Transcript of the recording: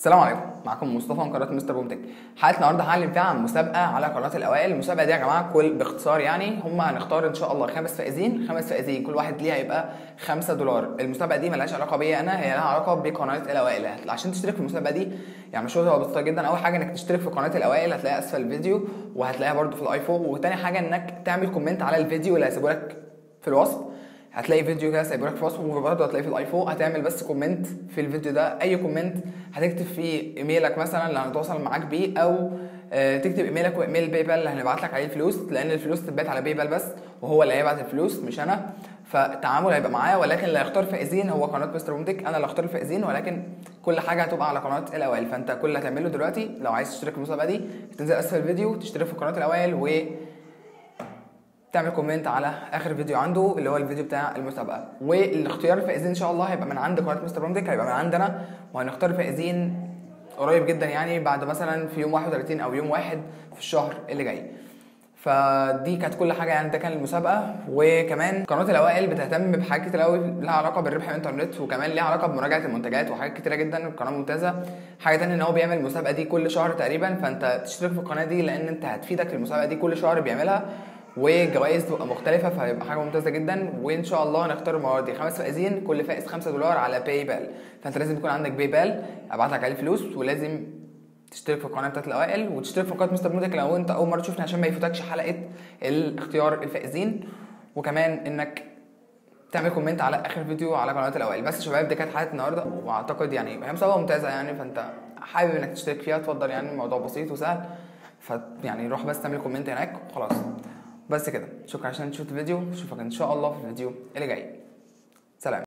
السلام عليكم معكم مصطفى من قناه مستر بومتك حلقه النهارده هعلم فيها عن مسابقه على قناه الاوائل المسابقه دي يا جماعه كل باختصار يعني هم هنختار ان شاء الله خمس فائزين خمس فائزين كل واحد ليه هيبقى 5 دولار المسابقه دي ملهاش علاقه بيا انا هي لها علاقه بقناه الاوائل عشان تشترك في المسابقه دي يعني مش هو بسيطه جدا اول حاجه انك تشترك في قناه الاوائل هتلاقيها اسفل الفيديو وهتلاقيها برده في الايفون وتاني حاجه انك تعمل كومنت على الفيديو اللي هيسيبه لك في الوصف هتلاقي فيديو كده سايبه لك في وصف وبرضه هتلاقيه في الايفون هتعمل بس كومنت في الفيديو ده اي كومنت هتكتب فيه ايميلك مثلا اللي هنتواصل معاك بيه او آه، تكتب ايميلك وايميل باي بال اللي هنبعت لك عليه الفلوس لان الفلوس تتبعت على باي بال بس وهو اللي هيبعت الفلوس مش انا فالتعامل هيبقى معايا ولكن اللي هيختار فائزين هو قناه مستر بومتك انا اللي هختار الفائزين ولكن كل حاجه هتبقى على قناه الاوائل فانت كل اللي هتعمله دلوقتي لو عايز تشترك في المسابقه دي تنزل اسفل الفيديو تشترك في قناه الاوائل و تعمل كومنت على اخر فيديو عنده اللي هو الفيديو بتاع المسابقه والاختيار الفائزين ان شاء الله هيبقى من عند قناه مستر بومتك هيبقى من عندنا وهنختار الفائزين قريب جدا يعني بعد مثلا في يوم 31 او يوم واحد في الشهر اللي جاي فدي كانت كل حاجه يعني ده كان المسابقه وكمان قناه الاوائل بتهتم بحاجات كتير قوي لها علاقه بالربح من الانترنت وكمان ليها علاقه بمراجعه المنتجات وحاجات كتيره جدا القناه ممتازه حاجه تانية ان هو بيعمل المسابقه دي كل شهر تقريبا فانت تشترك في القناه دي لان انت هتفيدك في المسابقه دي كل شهر بيعملها وجوائز تبقى مختلفه فهيبقى حاجه ممتازه جدا وان شاء الله هنختار المره دي خمس فائزين كل فائز 5 دولار على باي بال فانت لازم يكون عندك باي بال ابعت لك عليه الفلوس ولازم تشترك في القناه بتاعت الاوائل وتشترك في قناه مستر مودك لو انت اول مره تشوفني عشان ما يفوتكش حلقه الاختيار الفائزين وكمان انك تعمل كومنت على اخر فيديو على قناه الاوائل بس يا شباب دي كانت حلقه النهارده واعتقد يعني هي مسابقه ممتازه يعني فانت حابب انك تشترك فيها اتفضل يعني الموضوع بسيط وسهل ف يعني روح بس تعمل كومنت هناك وخلاص بس كده شكرا عشان تشوف الفيديو اشوفك ان شاء الله في الفيديو اللي جاي سلام